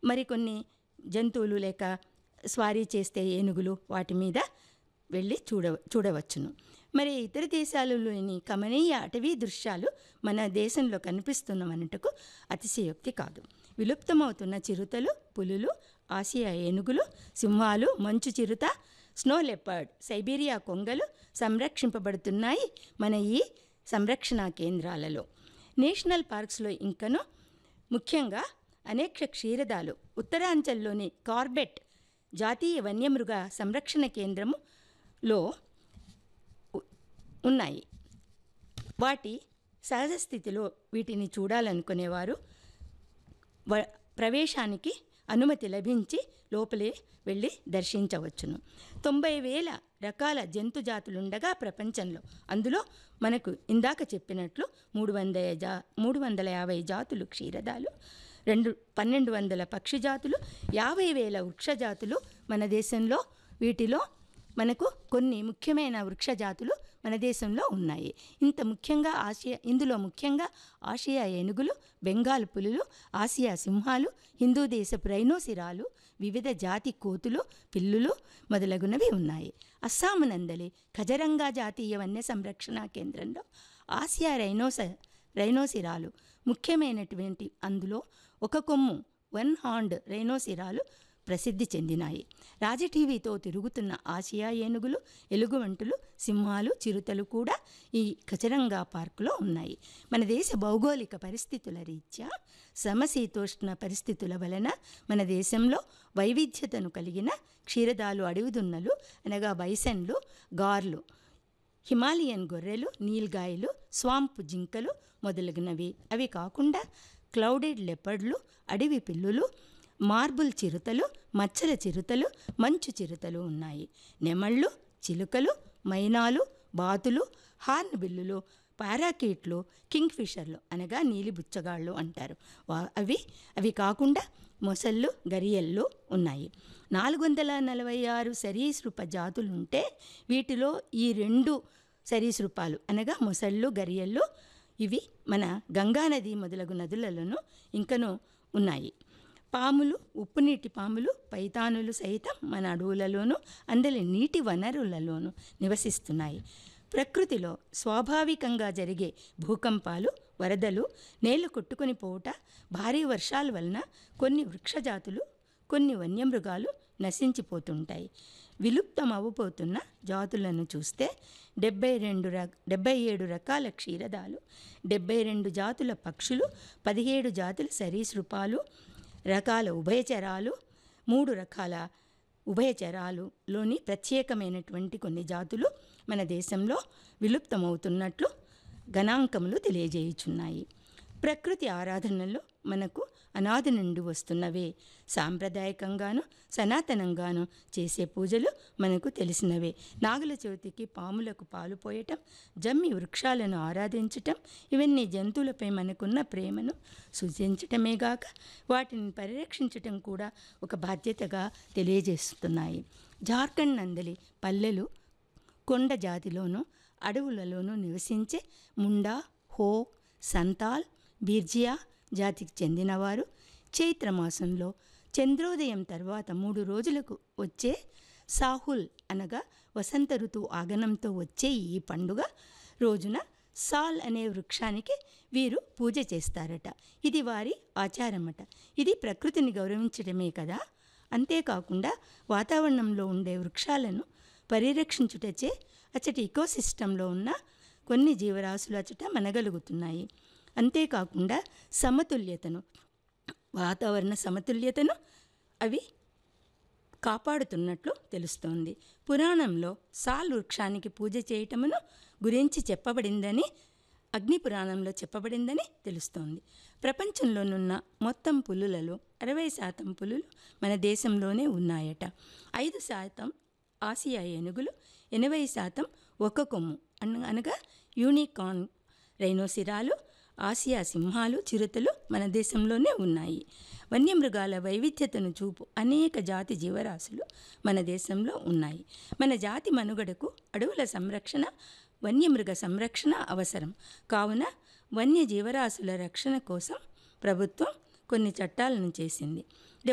మరికొన్ని జంతువులు లేక స్వారీ చేస్తే ఏనుగులు వాటి మీద వెళ్ళి చూడ చూడవచ్చును మరి ఇతర దేశాలలోని కమనీయ అటవీ దృశ్యాలు మన దేశంలో కనిపిస్తున్నమన్నట్టుకు అతిశయోక్తి కాదు విలుప్తమవుతున్న చిరుతలు పులులు ఆసియా ఏనుగులు సింహాలు మంచు చిరుత స్నో లెపర్డ్ సైబీరియా కొంగలు సంరక్షింపబడుతున్నాయి మన ఈ సంరక్షణ కేంద్రాలలో నేషనల్ పార్క్స్లో ఇంకను ముఖ్యంగా అనేక క్షీరదాలు ఉత్తరాంచల్లోని కార్బెట్ జాతీయ వన్యమృగ సంరక్షణ కేంద్రములో ఉ- ఉన్నాయి వాటి సహజ స్థితిలో వీటిని చూడాలనుకునేవారు వ- ప్రవేశానికి అనుమతి లభించి లోపలే వెళ్ళి దర్శించవచ్చును తొంభై వేల రకాల జంతు జాతులుండగా ప్రపంచంలో అందులో మనకు ఇందాక చెప్పినట్లు మూడు వందల జా మూడు వందల యాభై జాతులు క్షీరదాలు రెండు పన్నెండు వందల పక్షి జాతులు యాభై వేల వృక్ష జాతులు మన దేశంలో వీటిలో మనకు కొన్ని ముఖ్యమైన వృక్ష జాతులు మన దేశంలో ఉన్నాయి ఇంత ముఖ్యంగా ఆసియా ఇందులో ముఖ్యంగా ఆసియా ఏనుగులు బెంగాల్ పులులు ఆసియా సింహాలు హిందూ దేశపు రైనోసిరాలు వివిధ జాతి కోతులు పిల్లులు మొదలగునవి ఉన్నాయి అస్సాము నందలి ఖజరంగా జాతీయ వన్య సంరక్షణ కేంద్రంలో ఆసియా రైనోస రైనోసిరాలు ముఖ్యమైనటువంటి అందులో ఒక కొమ్ము వన్ హాండ్ రైనోసిరాలు ప్రసిద్ధి చెందినాయి రాజటీవీతో తిరుగుతున్న ఆసియా ఏనుగులు ఎలుగువంటులు సింహాలు చిరుతలు కూడా ఈ కచరంగా పార్కులో ఉన్నాయి మన దేశ భౌగోళిక పరిస్థితుల రీత్యా సమశీతోష్ణ పరిస్థితుల వలన మన దేశంలో వైవిధ్యతను కలిగిన క్షీరదాలు అడవిదున్నలు అనగా బైసన్లు గార్లు హిమాలయన్ గొర్రెలు నీల్గాయలు స్వాంప్ జింకలు మొదలగునవి అవి కాకుండా క్లౌడెడ్ లెపర్డ్లు అడవి పిల్లులు మార్బుల్ చిరుతలు మచ్చల చిరుతలు మంచు చిరుతలు ఉన్నాయి నెమళ్ళు చిలుకలు మైనాలు బాతులు హార్న్ బిల్లులు పారాకీట్లు కింగ్ ఫిషర్లు అనగా నీలి బుచ్చగాళ్ళు అంటారు వా- అవి అవి కాకుండా మొసళ్ళు గరియళ్ళు ఉన్నాయి నాలుగు వందల నలభై ఆరు సరీసృప జాతులుంటే వీటిలో ఈ రెండు సరీసృపాలు అనగా మొసళ్ళు గరియళ్ళు ఇవి మన గంగానది మొదలగు నదులలోనూ ఇంకనూ ఉన్నాయి పాములు ఉప్పునీటి పాములు పైతానులు సైతం మన అడవులలోనూ అందరి నీటి వనరులలోనూ నివసిస్తున్నాయి ప్రకృతిలో స్వాభావికంగా జరిగే భూకంపాలు వరదలు నేలు కొట్టుకొని పోవుట భారీ వర్షాల వలన కొన్ని వృక్షజాతులు కొన్ని వన్యమృగాలు నశించిపోతుంటాయి విలుప్తమవ్వబోతున్న జాతులను చూస్తే డెబ్బై రెండు ర డెబ్బై ఏడు రకాల క్షీరదాలు డెబ్బై రెండు జాతుల పక్షులు పదిహేడు జాతుల సరీసృపాలు రకాల ఉభయచరాలు మూడు రకాల ఉభయచరాలులోని ప్రత్యేకమైనటువంటి కొన్ని జాతులు మన దేశంలో విలుప్తమవుతున్నట్లు గణాంకములు తెలియజేయుచున్నాయి ప్రకృతి ఆరాధనలు మనకు అనాది నుండి వస్తున్నవే సాంప్రదాయకంగాను సనాతనంగాను చేసే పూజలు మనకు తెలిసినవే నాగుల చవితికి పాములకు పాలు పోయటం జమ్మి వృక్షాలను ఆరాధించటం ఇవన్నీ జంతువులపై మనకున్న ప్రేమను సూచించటమే గాక వాటిని పరిరక్షించటం కూడా ఒక బాధ్యతగా తెలియజేస్తున్నాయి జార్ఖండ్ నందలి పల్లెలు కొండ జాతిలోనూ అడవులలోనూ నివసించే ముండా హో సంతాల్ బీర్జియా జాతికి చెందినవారు చైత్రమాసంలో చంద్రోదయం తర్వాత మూడు రోజులకు వచ్చే సాహుల్ అనగా వసంత ఋతువు ఆగనంతో వచ్చే ఈ పండుగ రోజున సాల్ అనే వృక్షానికి వీరు పూజ చేస్తారట ఇది వారి ఆచారమట ఇది ప్రకృతిని గౌరవించడమే కదా అంతేకాకుండా వాతావరణంలో ఉండే వృక్షాలను పరిరక్షించుటచే అచ్చటి ఇకోసిస్టంలో ఉన్న కొన్ని జీవరాశులు అచ్చట మనగలుగుతున్నాయి అంతేకాకుండా సమతుల్యతను వాతావరణ సమతుల్యతను అవి కాపాడుతున్నట్లు తెలుస్తోంది పురాణంలో సాల్ వృక్షానికి పూజ చేయటమును గురించి చెప్పబడిందని అగ్ని పురాణంలో చెప్పబడిందని తెలుస్తోంది ప్రపంచంలోనున్న మొత్తం పులులలో అరవై శాతం పులులు మన దేశంలోనే ఉన్నాయట ఐదు శాతం ఆసియా ఏనుగులు ఎనభై శాతం ఒక కొమ్ము అన అనగా యూనికార్న్ రైనోసిరాలు ఆసియా సింహాలు చిరుతలు మన దేశంలోనే ఉన్నాయి వన్యమృగాల వైవిధ్యతను చూపు అనేక జాతి జీవరాశులు మన దేశంలో ఉన్నాయి మన జాతి మనుగడకు అడవుల సంరక్షణ వన్యమృగ సంరక్షణ అవసరం కావున వన్య జీవరాశుల రక్షణ కోసం ప్రభుత్వం కొన్ని చట్టాలను చేసింది